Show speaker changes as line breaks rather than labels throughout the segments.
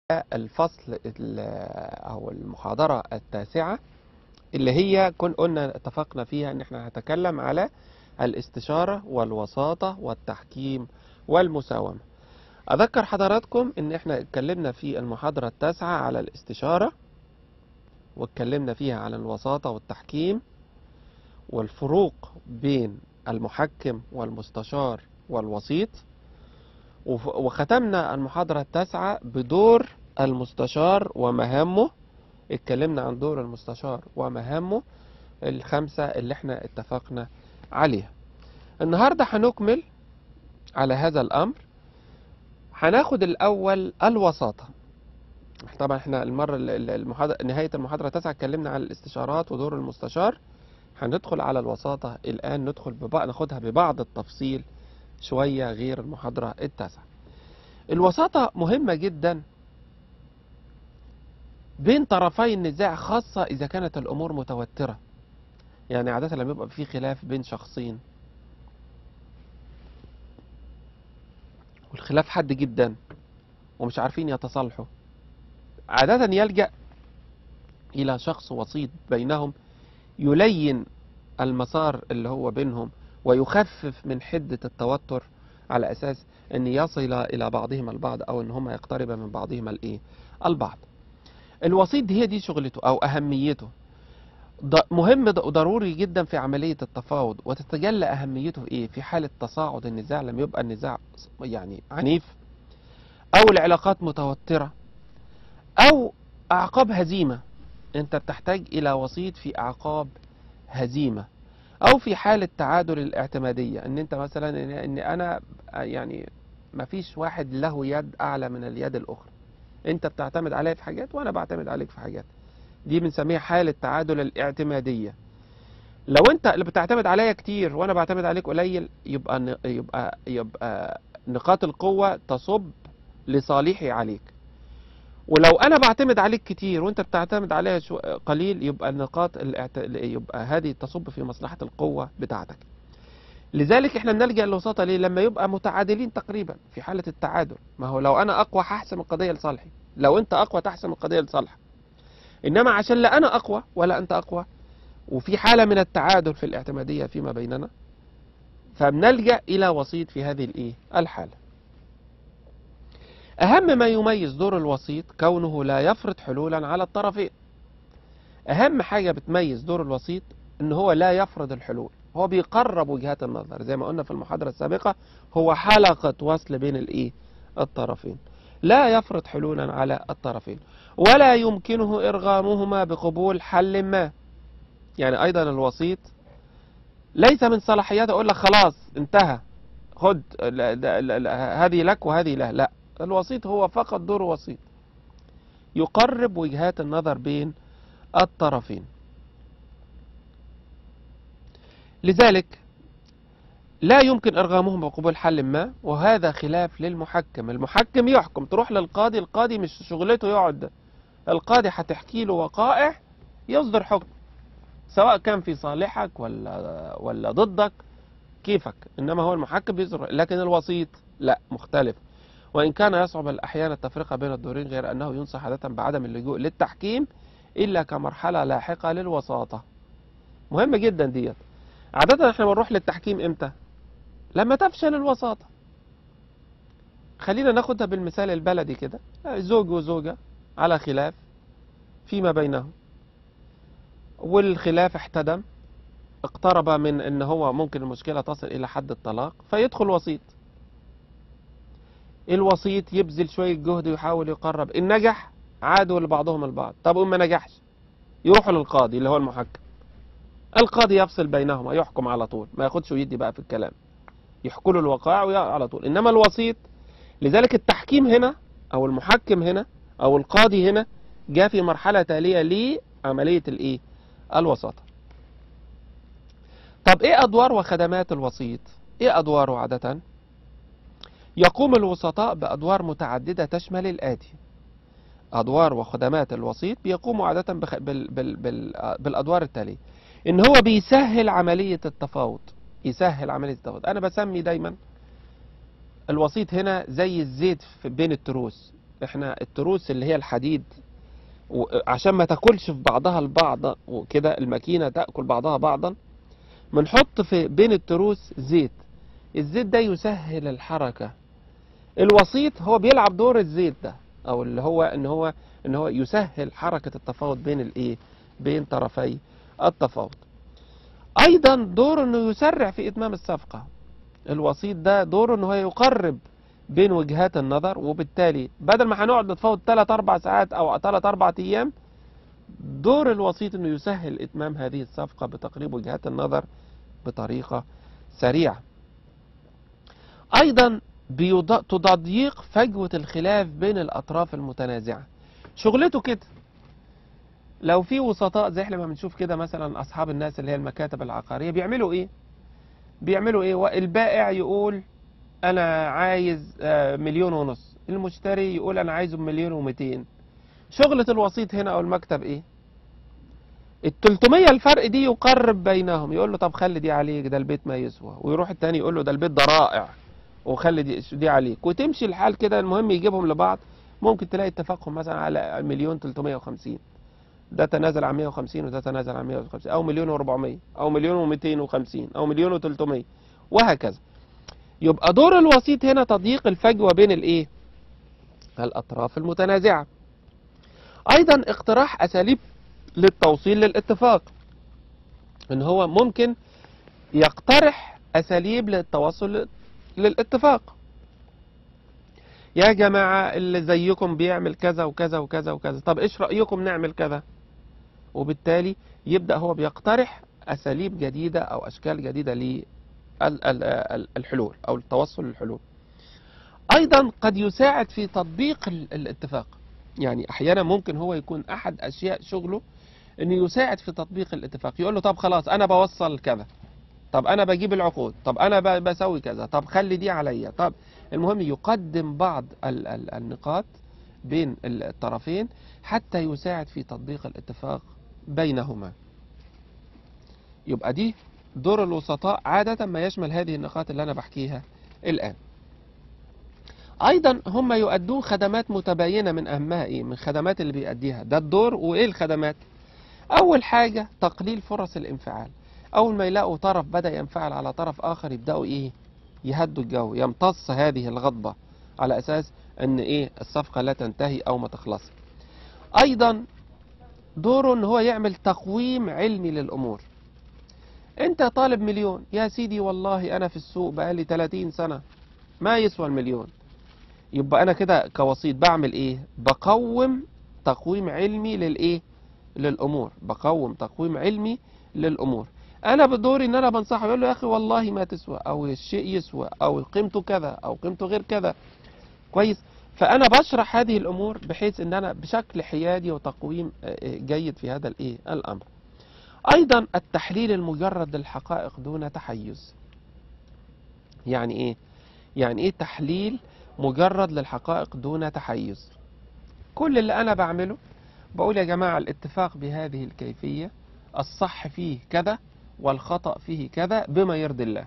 الفصل ال- أو المحاضرة التاسعة اللي هي كن قلنا اتفقنا فيها ان احنا هنتكلم على الاستشارة والوساطة والتحكيم والمساومة اذكر حضراتكم ان احنا اتكلمنا في المحاضرة التاسعة على الاستشارة واتكلمنا فيها على الوساطة والتحكيم والفروق بين المحكم والمستشار والوسيط وف- وختمنا المحاضرة التاسعة بدور المستشار ومهامه اتكلمنا عن دور المستشار ومهامه الخمسة اللي احنا اتفقنا عليها النهاردة هنكمل على هذا الأمر هناخد الأول الوساطة طبعا احنا المرة ال- ال- المحاضرة نهاية المحاضرة التاسعة اتكلمنا عن الاستشارات ودور المستشار هندخل على الوساطة الآن ندخل ببعض ناخدها ببعض التفصيل شوية غير المحاضرة التاسعة الوساطة مهمة جدا بين طرفي النزاع خاصة إذا كانت الأمور متوترة يعني عادة لما يبقى في خلاف بين شخصين والخلاف حاد جدا ومش عارفين يتصالحوا عادة يلجأ إلى شخص وسيط بينهم يلين المسار اللي هو بينهم ويخفف من حدة التوتر على أساس أن يصل إلى بعضهما البعض أو أن هما يقترب من بعضهما الإيه البعض الوسيط هي دي شغلته أو أهميته ض- مهم ض- وضروري جدا في عملية التفاوض وتتجلى أهميته في إيه في حالة تصاعد النزاع لما يبقى النزاع ص- يعني عنيف أو العلاقات متوترة أو أعقاب هزيمة أنت بتحتاج إلى وسيط في أعقاب هزيمة أو في حالة تعادل الاعتمادية إن أنت مثلا إن إن أنا يعني ما فيش واحد له يد أعلى من اليد الأخرى أنت بتعتمد عليا في حاجات وأنا بعتمد عليك في حاجات دي بنسميها حالة تعادل الاعتمادية لو انت اللي بتعتمد عليا كتير وانا بعتمد عليك قليل يبقى ن- يبقى يبقى نقاط القوة تصب لصالحي عليك ولو انا بعتمد عليك كتير وانت بتعتمد عليا شو قليل يبقى النقاط الاعت... يبقى هذه تصب في مصلحة القوة بتاعتك لذلك احنا بنلجأ للوساطة ليه لما يبقى متعادلين تقريبا في حالة التعادل ما هو لو انا اقوى هحسم القضية لصالحي لو انت اقوى تحسم القضية لصالحك انما عشان لا انا اقوى ولا انت اقوى وفي حالة من التعادل في الاعتمادية فيما بيننا فبنلجأ الى وسيط في هذه الايه الحالة اهم ما يميز دور الوسيط كونه لا يفرض حلولا على الطرفين اهم حاجة بتميز دور الوسيط ان هو لا يفرض الحلول هو بيقرب وجهات النظر زي ما قلنا في المحاضرة السابقة هو حلقة وصل بين الايه الطرفين لا يفرض حلولا على الطرفين ولا يمكنه إرغامهما بقبول حل ما يعني أيضا الوسيط ليس من صلاحياته أقول لك خلاص انتهى خد لا- لا- لا- لا، هذه لك وهذه له لا الوسيط هو فقط دور وسيط يقرب وجهات النظر بين الطرفين لذلك لا يمكن إرغامهم بقبول حل ما وهذا خلاف للمحكم المحكم يحكم تروح للقاضي القاضي مش شغلته يقعد القاضي هتحكي له وقائع يصدر حكم سواء كان في صالحك ولا ولا ضدك كيفك انما هو المحكم بيصدر لكن الوسيط لا مختلف وان كان يصعب الاحيان التفرقه بين الدورين غير انه ينصح عاده بعدم اللجوء للتحكيم الا كمرحله لاحقه للوساطه مهمه جدا ديت عاده احنا بنروح للتحكيم امتى لما تفشل الوساطه خلينا ناخدها بالمثال البلدي كده زوج وزوجه على خلاف فيما بينهم والخلاف احتدم اقترب من ان هو ممكن المشكلة تصل الى حد الطلاق فيدخل وسيط الوسيط يبذل شوية جهد ويحاول يقرب ان نجح عادوا لبعضهم البعض طب وإن ما نجحش يروحوا للقاضي اللي هو المحكم القاضي يفصل بينهما يحكم على طول ما ياخدش ويدي بقى في الكلام يحكوا له الوقائع ويقع على طول انما الوسيط لذلك التحكيم هنا او المحكم هنا او القاضي هنا جاء في مرحلة تالية لعملية الايه الوساطة طب ايه ادوار وخدمات الوسيط ايه ادواره عادة يقوم الوسطاء بادوار متعددة تشمل الاتي ادوار وخدمات الوسيط بيقوموا عادة بخ... بال... بال... بال... بالادوار التالية ان هو بيسهل عملية التفاوض يسهل عملية التفاوض انا بسمي دايما الوسيط هنا زي الزيت في بين التروس احنا التروس اللي هي الحديد و- عشان ما تاكلش في بعضها البعض وكده الماكينه تاكل بعضها بعضا بنحط في بين التروس زيت الزيت ده يسهل الحركه الوسيط هو بيلعب دور الزيت ده او اللي هو ان هو ان هو يسهل حركه التفاوض بين الايه بين طرفي التفاوض ايضا دوره انه يسرع في اتمام الصفقه الوسيط ده دوره ان هو يقرب بين وجهات النظر وبالتالي بدل ما هنقعد نتفاوض 3 4 ساعات او 3 4 ايام دور الوسيط انه يسهل اتمام هذه الصفقه بتقريب وجهات النظر بطريقه سريعه. ايضا بيض- تضيق فجوه الخلاف بين الاطراف المتنازعه. شغلته كده لو في وسطاء زي احنا ما بنشوف كده مثلا اصحاب الناس اللي هي المكاتب العقاريه بيعملوا ايه؟ بيعملوا ايه؟ البائع يقول انا عايز آه، مليون ونص المشتري يقول انا عايزه بمليون ومئتين شغلة الوسيط هنا او المكتب ايه ال 300 الفرق دي يقرب بينهم يقول له طب خلي دي عليك ده البيت ما يسوى ويروح التاني يقول له ده البيت ده رائع وخلي دي, دي عليك وتمشي الحال كده المهم يجيبهم لبعض ممكن تلاقي اتفاقهم مثلا على مليون 350 ده تنازل عن 150 وده تنازل عن 150 او مليون و400 او مليون و250 او مليون و300 وهكذا يبقى دور الوسيط هنا تضييق الفجوة بين الايه الاطراف المتنازعة ايضا اقتراح اساليب للتوصيل للاتفاق ان هو ممكن يقترح اساليب للتوصل للاتفاق يا جماعة اللي زيكم بيعمل كذا وكذا وكذا وكذا طب ايش رأيكم نعمل كذا وبالتالي يبدأ هو بيقترح اساليب جديدة او اشكال جديدة لل ال- ال- ال- الحلول او التوصل للحلول ايضا قد يساعد في تطبيق ال- الاتفاق يعني احيانا ممكن هو يكون احد اشياء شغله انه يساعد في تطبيق الاتفاق يقول له طب خلاص انا بوصل كذا طب انا بجيب العقود طب انا ب- بسوي كذا طب خلي دي عليا طب المهم يقدم بعض ال- ال- النقاط بين الطرفين حتى يساعد في تطبيق الاتفاق بينهما يبقى دي دور الوسطاء عادة ما يشمل هذه النقاط اللي أنا بحكيها الآن أيضا هم يؤدون خدمات متباينة من أهمها إيه من خدمات اللي بيأديها ده الدور وإيه الخدمات أول حاجة تقليل فرص الانفعال أول ما يلاقوا طرف بدأ ينفعل على طرف آخر يبدأوا إيه يهدوا الجو يمتص هذه الغضبة على أساس أن إيه الصفقة لا تنتهي أو ما تخلص أيضا دوره أن هو يعمل تقويم علمي للأمور انت طالب مليون يا سيدي والله انا في السوق بقالي 30 سنة ما يسوى المليون يبقى انا كده كوسيط بعمل ايه بقوم تقويم علمي للايه للامور بقوم تقويم علمي للامور انا بدوري ان انا بنصحه يقول له يا اخي والله ما تسوى او الشيء يسوى او قيمته كذا او قيمته غير كذا كويس فانا بشرح هذه الامور بحيث ان انا بشكل حيادي وتقويم آه، آه، جيد في هذا الايه الامر ايضا التحليل المجرد للحقائق دون تحيز يعني ايه يعني ايه تحليل مجرد للحقائق دون تحيز كل اللي انا بعمله بقول يا جماعة الاتفاق بهذه الكيفية الصح فيه كذا والخطأ فيه كذا بما يرضي الله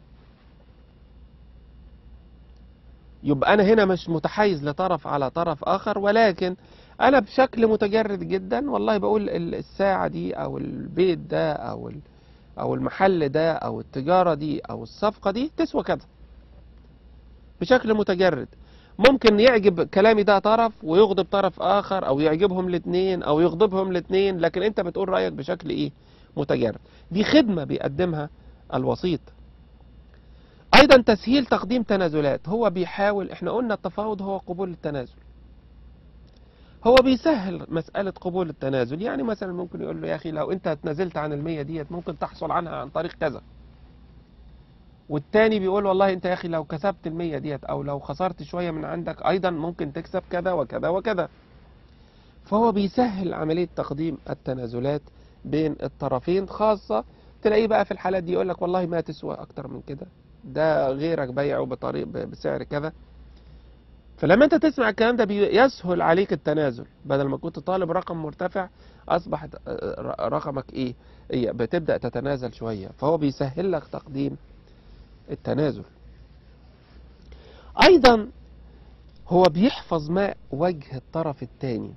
يبقى انا هنا مش متحيز لطرف على طرف اخر ولكن انا بشكل متجرد جدا والله بقول ال- الساعة دي او البيت ده او ال- او المحل ده او التجارة دي او الصفقة دي تسوى كذا بشكل متجرد ممكن يعجب كلامي ده طرف ويغضب طرف اخر او يعجبهم الاثنين او يغضبهم الاثنين لكن انت بتقول رايك بشكل ايه متجرد دي خدمه بيقدمها الوسيط ايضا تسهيل تقديم تنازلات هو بيحاول احنا قلنا التفاوض هو قبول التنازل هو بيسهل مسألة قبول التنازل يعني مثلا ممكن يقول له يا أخي لو أنت اتنازلت عن المية ديت ممكن تحصل عنها عن طريق كذا والتاني بيقول والله انت يا اخي لو كسبت المية ديت او لو خسرت شوية من عندك ايضا ممكن تكسب كذا وكذا وكذا فهو بيسهل عملية تقديم التنازلات بين الطرفين خاصة تلاقيه بقى في الحالات دي يقول لك والله ما تسوى اكتر من كده ده غيرك بيعه بطريق بسعر كذا فلما انت تسمع الكلام ده بيسهل عليك التنازل بدل ما كنت طالب رقم مرتفع اصبح رقمك ايه إيه بتبدأ تتنازل شوية فهو بيسهل لك تقديم التنازل ايضا هو بيحفظ ماء وجه الطرف الثاني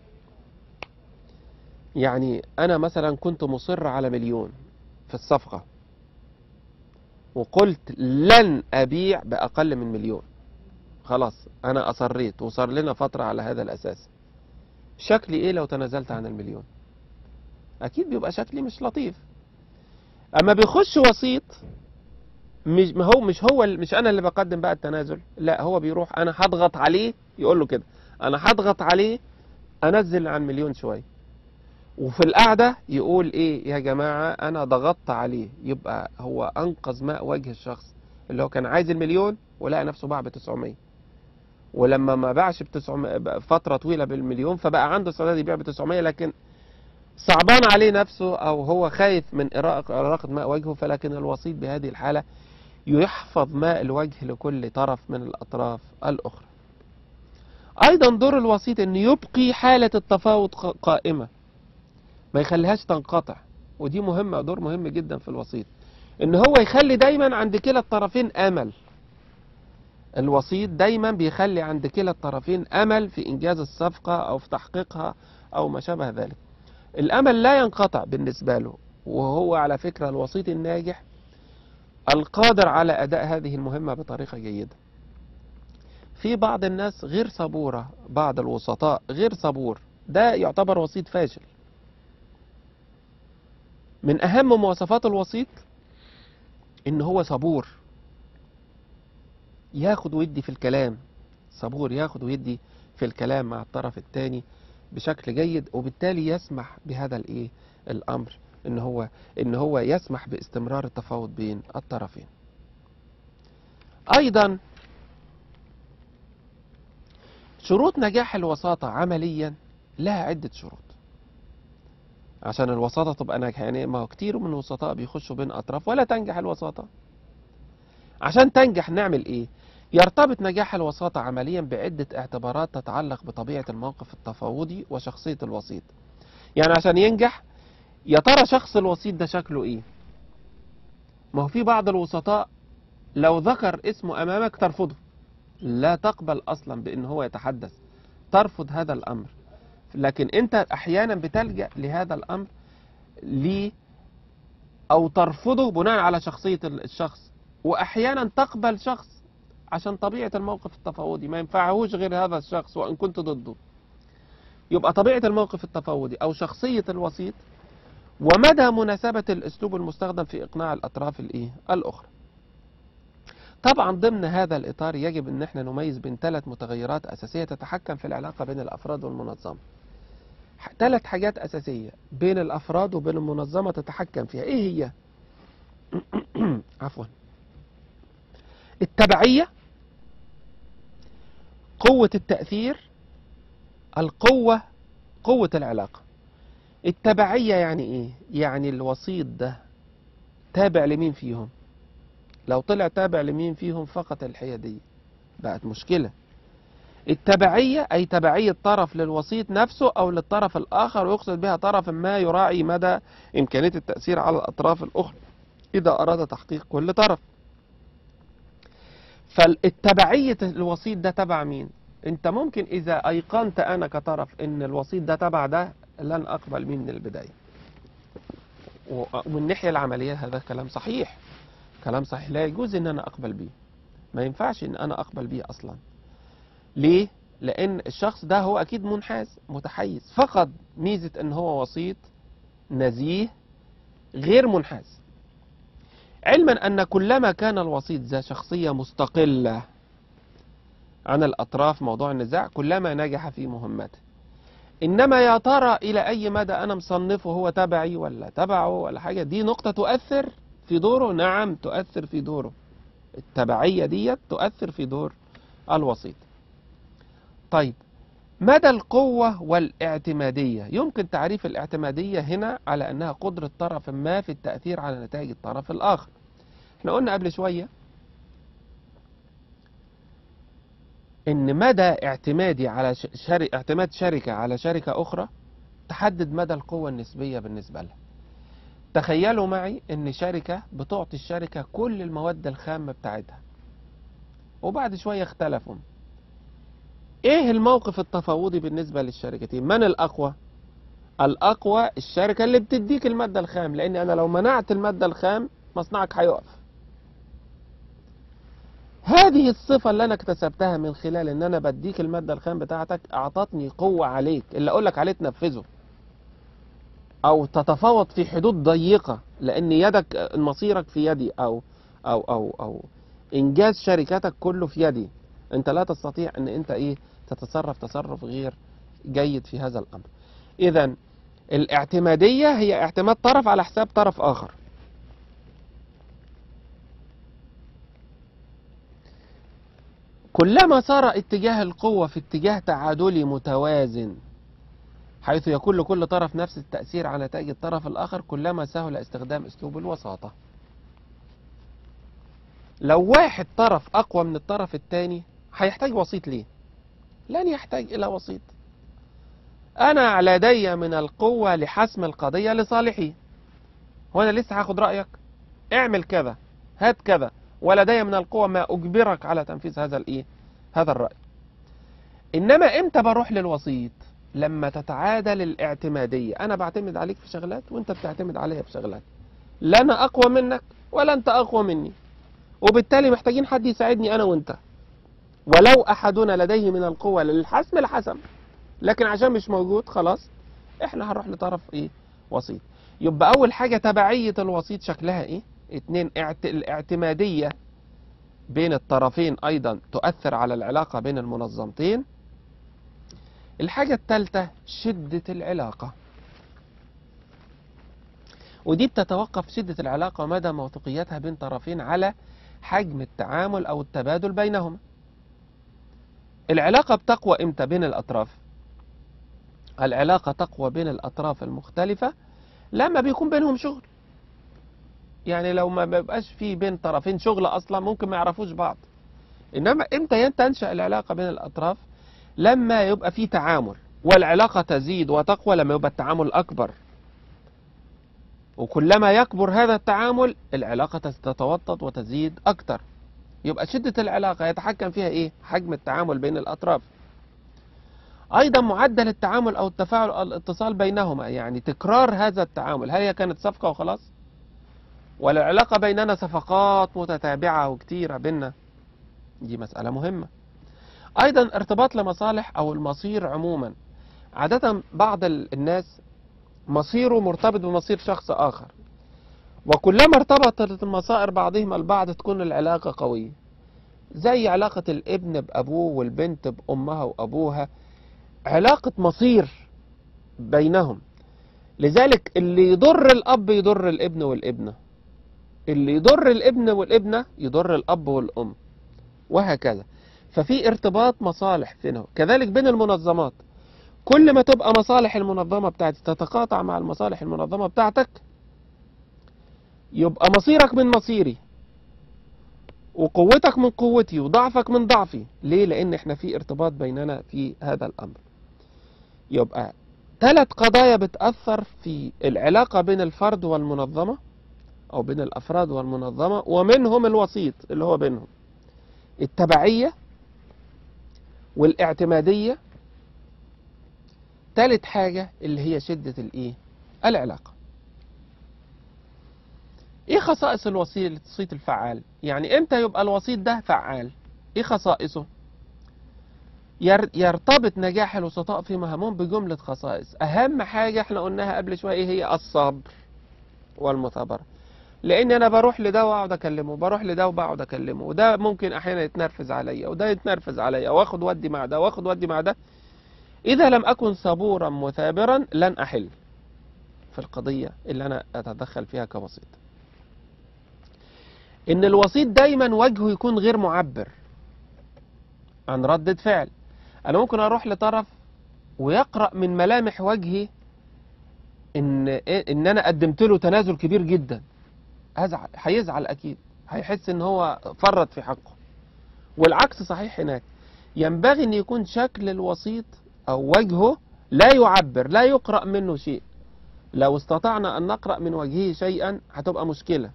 يعني انا مثلا كنت مصر على مليون في الصفقة وقلت لن ابيع باقل من مليون خلاص انا اصريت وصار لنا فترة على هذا الاساس شكلي ايه لو تنازلت عن المليون اكيد بيبقى شكلي مش لطيف اما بيخش وسيط مش ما هو مش هو مش انا اللي بقدم بقى التنازل لا هو بيروح انا هضغط عليه يقول له كده انا هضغط عليه انزل عن مليون شويه وفي القعده يقول ايه يا جماعه انا ضغطت عليه يبقى هو انقذ ماء وجه الشخص اللي هو كان عايز المليون ولقى نفسه باع ب 900 ولما ما باعش ب 900 فتره طويله بالمليون فبقى عنده استعداد يبيع ب 900 لكن صعبان عليه نفسه او هو خايف من اراقه ماء وجهه فلكن الوسيط بهذه الحاله يحفظ ماء الوجه لكل طرف من الأطراف الأخرى أيضا دور الوسيط أن يبقي حالة التفاوض قائمة ما يخليهاش تنقطع ودي مهمة دور مهم جدا في الوسيط ان هو يخلي دايما عند كلا الطرفين امل الوسيط دايما بيخلي عند كلا الطرفين امل في انجاز الصفقة او في تحقيقها او ما شابه ذلك الامل لا ينقطع بالنسبة له وهو على فكرة الوسيط الناجح القادر على أداء هذه المهمة بطريقة جيدة في بعض الناس غير صبورة بعض الوسطاء غير صبور ده يعتبر وسيط فاشل من أهم مواصفات الوسيط إن هو صبور ياخد ويدي في الكلام صبور ياخد ويدي في الكلام مع الطرف الثاني بشكل جيد وبالتالي يسمح بهذا الايه الامر ان هو ان هو يسمح باستمرار التفاوض بين الطرفين ايضا شروط نجاح الوساطة عمليا لها عدة شروط عشان الوساطة تبقى ناجحة يعني ما هو كتير من الوسطاء بيخشوا بين أطراف ولا تنجح الوساطة عشان تنجح نعمل إيه يرتبط نجاح الوساطة عمليا بعدة اعتبارات تتعلق بطبيعة الموقف التفاوضي وشخصية الوسيط يعني عشان ينجح يا ترى شخص الوسيط ده شكله ايه ما هو في بعض الوسطاء لو ذكر اسمه امامك ترفضه لا تقبل اصلا بان هو يتحدث ترفض هذا الامر لكن انت احيانا بتلجأ لهذا الامر لي او ترفضه بناء على شخصية الشخص واحيانا تقبل شخص عشان طبيعة الموقف التفاوضي ما ينفعهوش غير هذا الشخص وان كنت ضده يبقى طبيعة الموقف التفاوضي او شخصية الوسيط ومدى مناسبة الأسلوب المستخدم في إقناع الأطراف الإيه؟ الأخرى. طبعا ضمن هذا الإطار يجب أن احنا نميز بين ثلاث متغيرات أساسية تتحكم في العلاقة بين الأفراد والمنظمة. ثلاث حاجات أساسية بين الأفراد وبين المنظمة تتحكم فيها، إيه هي؟ عفوا. التبعية قوة التأثير القوة قوة العلاقة التبعية يعني ايه يعني الوسيط ده تابع لمين فيهم لو طلع تابع لمين فيهم فقط الحيادية بقت مشكلة التبعية أي تبعية طرف للوسيط نفسه أو للطرف الآخر ويقصد بها طرف ما يراعي مدى إمكانية التأثير على الأطراف الأخرى إذا أراد تحقيق كل طرف فالتبعية الوسيط ده تبع مين انت ممكن اذا ايقنت انا كطرف ان الوسيط ده تبع ده لن اقبل بيه من البدايه ومن الناحيه العمليه هذا كلام صحيح كلام صحيح لا يجوز ان انا اقبل بيه ما ينفعش ان انا اقبل بيه اصلا ليه لان الشخص ده هو اكيد منحاز متحيز فقد ميزه ان هو وسيط نزيه غير منحاز علما ان كلما كان الوسيط ذا شخصيه مستقله عن الأطراف موضوع النزاع كلما نجح في مهمته إنما يا ترى إلى أي مدى أنا مصنفه هو تبعي ولا تبعه ولا حاجة دي نقطة تؤثر في دوره نعم تؤثر في دوره التبعية دي تؤثر في دور الوسيط طيب مدى القوة والاعتمادية يمكن تعريف الاعتمادية هنا على أنها قدرة طرف ما في التأثير على نتائج الطرف الآخر احنا قلنا قبل شوية ان مدى اعتمادي على شر... اعتماد شركة على شركة اخرى تحدد مدى القوة النسبية بالنسبة لها تخيلوا معي ان شركة بتعطي الشركة كل المواد الخام بتاعتها وبعد شوية اختلفوا ايه الموقف التفاوضي بالنسبة للشركتين من الاقوى الاقوى الشركة اللي بتديك المادة الخام لان انا لو منعت المادة الخام مصنعك هيقف هذه الصفة اللي انا اكتسبتها من خلال ان انا بديك المادة الخام بتاعتك اعطتني قوة عليك اللي اقول لك عليه تنفذه او تتفاوض في حدود ضيقة لان يدك مصيرك في يدي او او او او انجاز شركتك كله في يدي انت لا تستطيع ان انت ايه تتصرف تصرف غير جيد في هذا الامر اذا الاعتمادية هي اعتماد طرف على حساب طرف اخر كلما صار اتجاه القوة في اتجاه تعادلي متوازن حيث يكون لكل طرف نفس التأثير على نتائج الطرف الآخر كلما سهل استخدام أسلوب الوساطة لو واحد طرف أقوى من الطرف الثاني هيحتاج وسيط ليه؟ لن يحتاج إلى وسيط أنا لدي من القوة لحسم القضية لصالحي هو أنا لسه هاخد رأيك اعمل كذا هات كذا ولدي من القوة ما أجبرك على تنفيذ هذا الإيه؟ هذا الرأي إنما إمتى بروح للوسيط؟ لما تتعادل الاعتمادية أنا بعتمد عليك في شغلات وأنت بتعتمد عليا في شغلات لا أنا أقوى منك ولا أنت أقوى مني وبالتالي محتاجين حد يساعدني أنا وأنت ولو أحدنا لديه من القوة للحسم لحسم لكن عشان مش موجود خلاص احنا هنروح لطرف ايه وسيط يبقى اول حاجة تبعية الوسيط شكلها ايه اتنين اعت... الاعتمادية بين الطرفين ايضا تؤثر على العلاقة بين المنظمتين الحاجة الثالثة شدة العلاقة ودي بتتوقف شدة العلاقة ومدى موثوقيتها بين طرفين على حجم التعامل أو التبادل بينهما العلاقة بتقوى إمتى بين الأطراف العلاقة تقوى بين الأطراف المختلفة لما بيكون بينهم شغل يعني لو ما بيبقاش في بين طرفين شغل أصلا ممكن ما يعرفوش بعض إنما إمتى تنشأ العلاقة بين الأطراف لما يبقى في تعامل والعلاقة تزيد وتقوى لما يبقى التعامل أكبر وكلما يكبر هذا التعامل العلاقة تتوطد وتزيد أكتر يبقى شدة العلاقة يتحكم فيها إيه؟ حجم التعامل بين الأطراف أيضا معدل التعامل أو التفاعل أو الاتصال بينهما يعني تكرار هذا التعامل هل هي كانت صفقة وخلاص؟ ولا العلاقة بيننا صفقات متتابعة وكتيرة بيننا دي مسألة مهمة أيضا ارتباط لمصالح أو المصير عموما عادة بعض الناس مصيره مرتبط بمصير شخص آخر وكلما ارتبطت المصائر بعضهم البعض تكون العلاقة قوية زي علاقة الابن بأبوه والبنت بأمها وأبوها علاقة مصير بينهم لذلك اللي يضر الأب يضر الابن والابنة اللي يضر الابن والابنة يضر الأب والأم وهكذا ففي ارتباط مصالح بينهم كذلك بين المنظمات كل ما تبقى مصالح المنظمة بتاعتي تتقاطع مع المصالح المنظمة بتاعتك يبقى مصيرك من مصيري وقوتك من قوتي وضعفك من ضعفي ليه لان احنا في ارتباط بيننا في هذا الامر يبقى ثلاث قضايا بتأثر في العلاقة بين الفرد والمنظمة او بين الافراد والمنظمة ومنهم الوسيط اللي هو بينهم التبعية والاعتمادية ثالث حاجة اللي هي شدة الايه العلاقة ايه خصائص الوسيط الفعال يعني امتى يبقى الوسيط ده فعال ايه خصائصه يرتبط نجاح الوسطاء في مهامهم بجملة خصائص اهم حاجة احنا قلناها قبل شوية ايه هي الصبر والمثابرة لان انا بروح لده واقعد اكلمه بروح لده وبقعد اكلمه وده ممكن احيانا يتنرفز عليا وده يتنرفز عليا واخد ودي مع ده واخد ودي مع ده اذا لم اكن صبورا مثابرا لن احل في القضية اللي انا اتدخل فيها كوسيط ان الوسيط دايما وجهه يكون غير معبر عن ردة فعل انا ممكن اروح لطرف ويقرأ من ملامح وجهي ان ان انا قدمت له تنازل كبير جدا هزعل هيزعل اكيد هيحس ان هو فرط في حقه والعكس صحيح هناك ينبغي ان يكون شكل الوسيط او وجهه لا يعبر لا يقرأ منه شيء لو استطعنا ان نقرأ من وجهه شيئا هتبقى مشكلة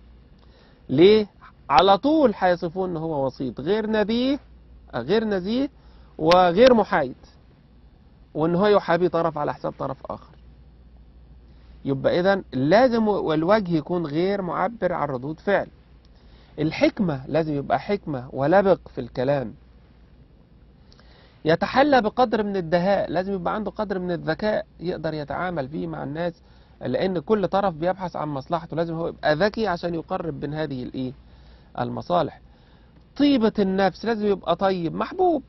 ليه على طول هيصفوه ان هو وسيط غير نبيه غير نزيه وغير محايد وان هو يحابي طرف على حساب طرف اخر يبقى اذا لازم والوجه يكون غير معبر عن ردود فعل الحكمة لازم يبقى حكمة ولبق في الكلام يتحلى بقدر من الدهاء لازم يبقى عنده قدر من الذكاء يقدر يتعامل فيه مع الناس لان كل طرف بيبحث عن مصلحته لازم هو يبقى ذكي عشان يقرب بين هذه الايه المصالح طيبة النفس لازم يبقى طيب محبوب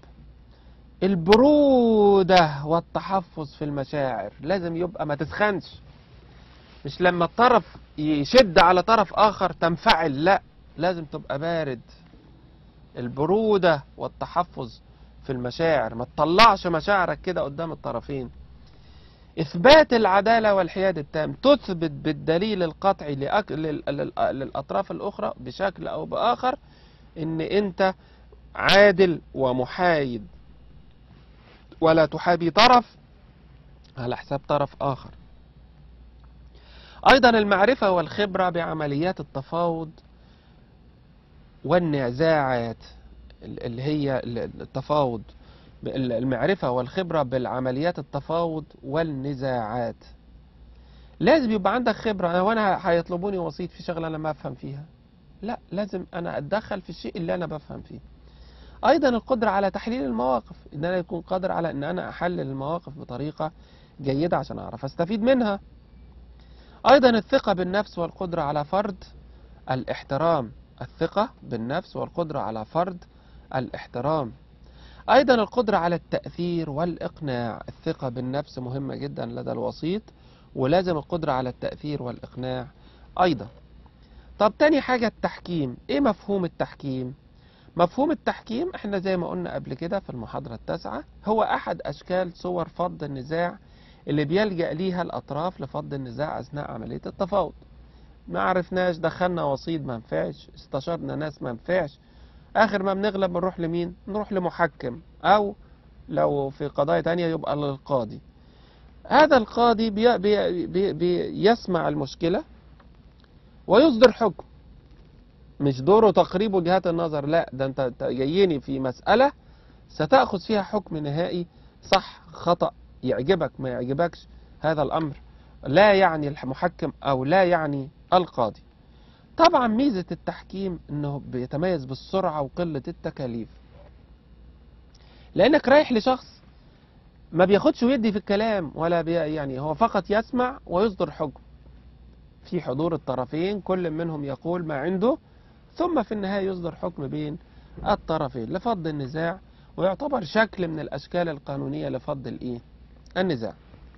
البرودة والتحفظ في المشاعر لازم يبقى ما تسخنش مش لما الطرف يشد على طرف آخر تنفعل لا لازم تبقى بارد البرودة والتحفظ في المشاعر ما تطلعش مشاعرك كده قدام الطرفين إثبات العدالة والحياد التام تثبت بالدليل القطعي لأك... لل... لل... للأطراف الأخرى بشكل أو بآخر إن أنت عادل ومحايد ولا تحابي طرف على حساب طرف آخر أيضا المعرفة والخبرة بعمليات التفاوض والنزاعات اللي هي التفاوض المعرفة والخبرة بالعمليات التفاوض والنزاعات لازم يبقى عندك خبرة وانا هيطلبوني وسيط في شغلة انا ما افهم فيها لا لازم انا اتدخل في الشيء اللي انا بفهم فيه ايضا القدرة على تحليل المواقف ان انا يكون قادر على ان انا احلل المواقف بطريقة جيدة عشان اعرف استفيد منها ايضا الثقة بالنفس والقدرة على فرض الاحترام الثقة بالنفس والقدرة على فرض الاحترام أيضا القدرة على التأثير والإقناع الثقة بالنفس مهمة جدا لدى الوسيط ولازم القدرة على التأثير والإقناع أيضا طب تاني حاجة التحكيم إيه مفهوم التحكيم؟ مفهوم التحكيم احنا زي ما قلنا قبل كده في المحاضرة التاسعة هو أحد أشكال صور فض النزاع اللي بيلجأ ليها الأطراف لفض النزاع أثناء عملية التفاوض ما عرفناش دخلنا وسيط ما نفعش استشرنا ناس ما نفعش اخر ما بنغلب بنروح لمين نروح لمحكم او لو في قضايا تانية يبقى للقاضي هذا القاضي بي بي بي بيسمع المشكلة ويصدر حكم مش دوره تقريب وجهات النظر لا ده انت جاييني في مسألة ستأخذ فيها حكم نهائي صح خطأ يعجبك ما يعجبكش هذا الأمر لا يعني المحكم أو لا يعني القاضي طبعا ميزة التحكيم انه بيتميز بالسرعة وقلة التكاليف لانك رايح لشخص ما بياخدش ويدي في الكلام ولا بي يعني هو فقط يسمع ويصدر حكم في حضور الطرفين كل منهم يقول ما عنده ثم في النهاية يصدر حكم بين الطرفين لفض النزاع ويعتبر شكل من الأشكال القانونية لفض الإيه؟ النزاع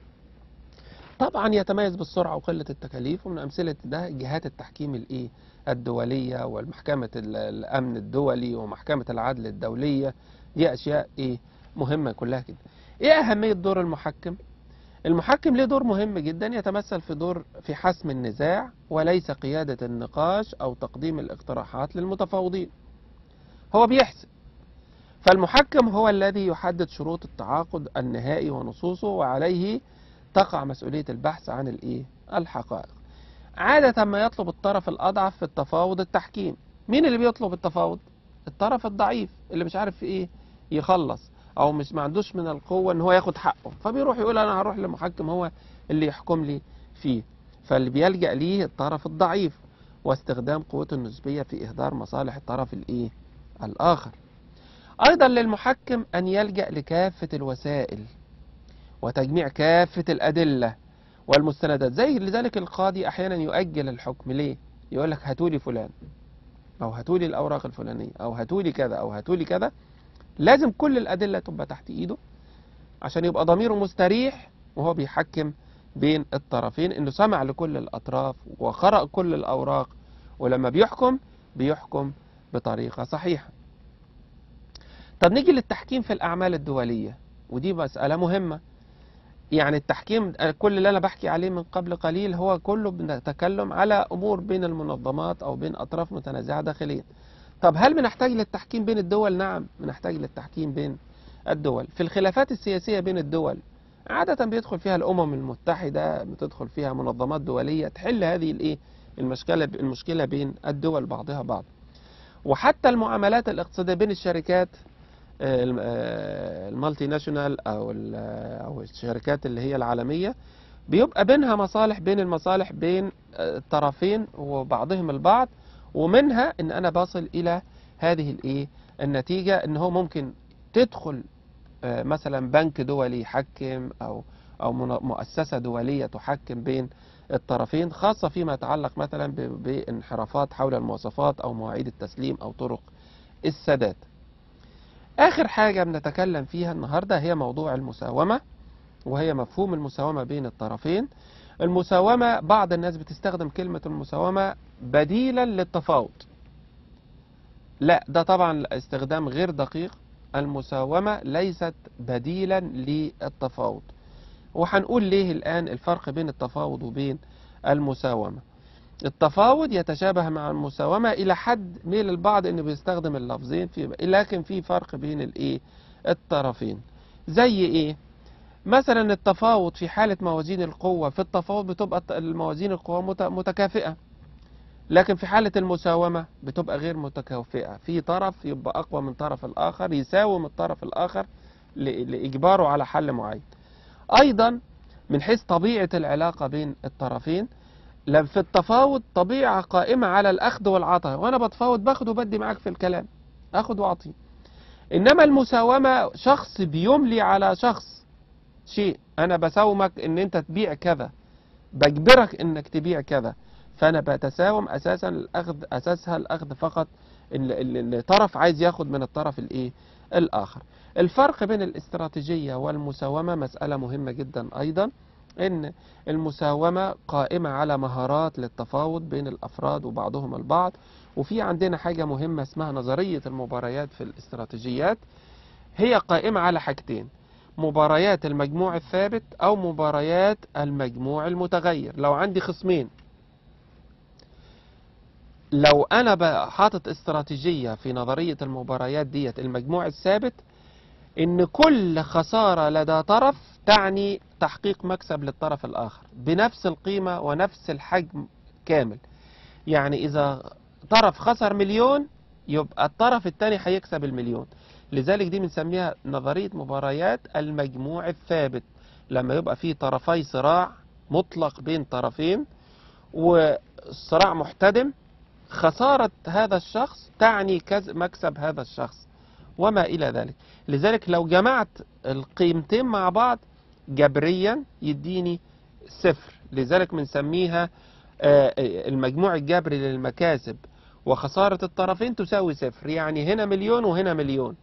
طبعا يتميز بالسرعة وقلة التكاليف ومن أمثلة ده جهات التحكيم الإيه؟ الدولية والمحكمة الأمن الدولي ومحكمة العدل الدولية دي أشياء إيه؟ مهمة كلها كده إيه أهمية دور المحكم؟ المحكم له دور مهم جدا يتمثل في دور في حسم النزاع وليس قيادة النقاش أو تقديم الاقتراحات للمتفاوضين هو بيحسب فالمحكم هو الذي يحدد شروط التعاقد النهائي ونصوصه وعليه تقع مسؤولية البحث عن الإيه؟ الحقائق عادة ما يطلب الطرف الأضعف في التفاوض التحكيم مين اللي بيطلب التفاوض؟ الطرف الضعيف اللي مش عارف في إيه يخلص او مش ما عندوش من القوه ان هو ياخد حقه فبيروح يقول انا هروح لمحكم هو اللي يحكم لي فيه فاللي بيلجا ليه الطرف الضعيف واستخدام قوته النسبيه في اهدار مصالح الطرف الايه الاخر ايضا للمحكم ان يلجا لكافه الوسائل وتجميع كافه الادله والمستندات زي لذلك القاضي احيانا يؤجل الحكم ليه يقول لك هاتولي فلان او هاتولي الاوراق الفلانيه او هاتولي كذا او هاتولي كذا لازم كل الأدلة تبقى تحت إيده عشان يبقى ضميره مستريح وهو بيحكم بين الطرفين إنه سمع لكل الأطراف وقرأ كل الأوراق ولما بيحكم بيحكم بطريقة صحيحة طب نيجي للتحكيم في الأعمال الدولية ودي مسألة مهمة يعني التحكيم كل اللي أنا بحكي عليه من قبل قليل هو كله بنتكلم على أمور بين المنظمات أو بين أطراف متنازعة داخليا طب هل بنحتاج للتحكيم بين الدول؟ نعم بنحتاج للتحكيم بين الدول في الخلافات السياسية بين الدول عادة بيدخل فيها الأمم المتحدة بتدخل فيها منظمات دولية تحل هذه الإيه المشكلة المشكلة بين الدول بعضها بعض وحتى المعاملات الاقتصادية بين الشركات آه، الم- آه، المالتي ناشونال او ال- آه، او الشركات اللي هي العالميه بيبقى بينها مصالح بين المصالح بين آه، الطرفين وبعضهم البعض ومنها ان انا بصل الى هذه الايه النتيجه ان هو ممكن تدخل آه، مثلا بنك دولي يحكم او او من- مؤسسه دوليه تحكم بين الطرفين خاصه فيما يتعلق مثلا ب- بانحرافات حول المواصفات او مواعيد التسليم او طرق السداد. اخر حاجه بنتكلم فيها النهارده هي موضوع المساومه وهي مفهوم المساومه بين الطرفين. المساومه بعض الناس بتستخدم كلمه المساومه بديلا للتفاوض. لا ده طبعا استخدام غير دقيق المساومه ليست بديلا للتفاوض. وهنقول ليه الآن الفرق بين التفاوض وبين المساومة التفاوض يتشابه مع المساومة إلى حد ميل البعض إنه بيستخدم اللفظين في لكن في فرق بين الإيه الطرفين زي إيه مثلا التفاوض في حالة موازين القوة في التفاوض بتبقى الموازين القوة مت- متكافئة لكن في حالة المساومة بتبقى غير متكافئة في طرف يبقى أقوى من طرف الآخر يساوم الطرف الآخر ل- لإجباره على حل معين أيضا من حيث طبيعة العلاقة بين الطرفين لم في التفاوض طبيعة قائمة على الأخذ والعطاء وأنا بتفاوض باخد وبدي معاك في الكلام أخذ وأعطي إنما المساومة شخص بيملي على شخص شيء أنا بساومك إن أنت تبيع كذا بجبرك إنك تبيع كذا فأنا بتساوم أساسا الأخذ أساسها الأخذ فقط إن إن الطرف عايز ياخد من الطرف الإيه الآخر الفرق بين الاستراتيجية والمساومة مسألة مهمة جدا أيضا إن المساومة قائمة على مهارات للتفاوض بين الأفراد وبعضهم البعض وفي عندنا حاجة مهمة اسمها نظرية المباريات في الاستراتيجيات هي قائمة على حاجتين مباريات المجموع الثابت أو مباريات المجموع المتغير لو عندي خصمين لو أنا بقى حاطط استراتيجية في نظرية المباريات ديت المجموع الثابت إن كل خسارة لدى طرف تعني تحقيق مكسب للطرف الآخر بنفس القيمة ونفس الحجم كامل يعني إذا طرف خسر مليون يبقى الطرف الثاني هيكسب المليون لذلك دي بنسميها نظرية مباريات المجموع الثابت لما يبقى في طرفي صراع مطلق بين طرفين والصراع محتدم خسارة هذا الشخص تعني كز- مكسب هذا الشخص وما إلى ذلك لذلك لو جمعت القيمتين مع بعض جبريا يديني صفر لذلك بنسميها آه، المجموع الجبري للمكاسب وخسارة الطرفين تساوي صفر يعني هنا مليون وهنا مليون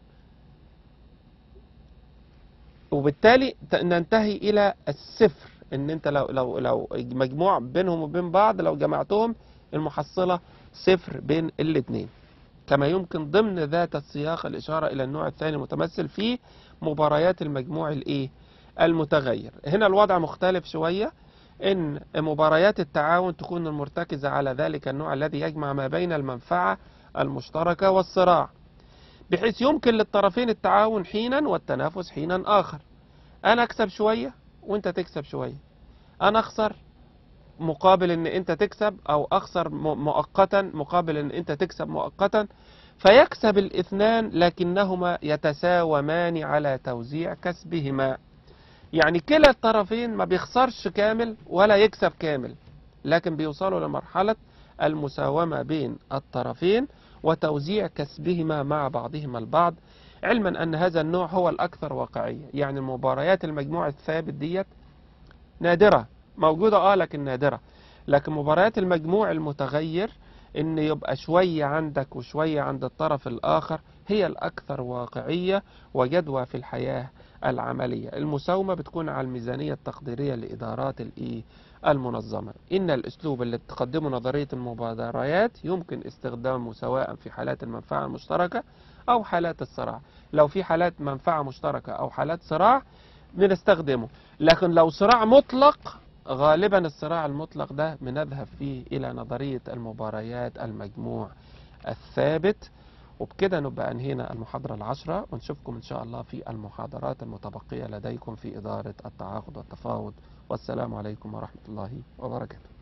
وبالتالي ت- ننتهي إلى الصفر إن أنت لو لو لو مجموع بينهم وبين بعض لو جمعتهم المحصلة صفر بين الاثنين كما يمكن ضمن ذات السياق الإشارة إلى النوع الثاني المتمثل في مباريات المجموع الإيه المتغير هنا الوضع مختلف شوية إن مباريات التعاون تكون المرتكزة على ذلك النوع الذي يجمع ما بين المنفعة المشتركة والصراع بحيث يمكن للطرفين التعاون حينا والتنافس حينا آخر أنا أكسب شوية وأنت تكسب شوية أنا أخسر مقابل ان انت تكسب او اخسر م- مؤقتا مقابل ان انت تكسب مؤقتا فيكسب الاثنان لكنهما يتساومان على توزيع كسبهما يعني كلا الطرفين ما بيخسرش كامل ولا يكسب كامل لكن بيوصلوا لمرحلة المساومة بين الطرفين وتوزيع كسبهما مع بعضهما البعض علما ان هذا النوع هو الاكثر واقعية يعني المباريات المجموع الثابت ديت نادرة موجودة اه لكن نادرة لكن مباريات المجموع المتغير ان يبقى شوية عندك وشوية عند الطرف الاخر هي الاكثر واقعية وجدوى في الحياة العملية المساومة بتكون على الميزانية التقديرية لإدارات الإيه المنظمة إن الأسلوب اللي تقدمه نظرية المبادرات يمكن استخدامه سواء في حالات المنفعة المشتركة أو حالات الصراع لو في حالات منفعة مشتركة أو حالات صراع بنستخدمه لكن لو صراع مطلق غالبا الصراع المطلق ده بنذهب فيه إلى نظرية المباريات المجموع الثابت وبكده نبقى أنهينا المحاضرة العشرة ونشوفكم إن شاء الله في المحاضرات المتبقية لديكم في إدارة التعاقد والتفاوض والسلام عليكم ورحمة الله وبركاته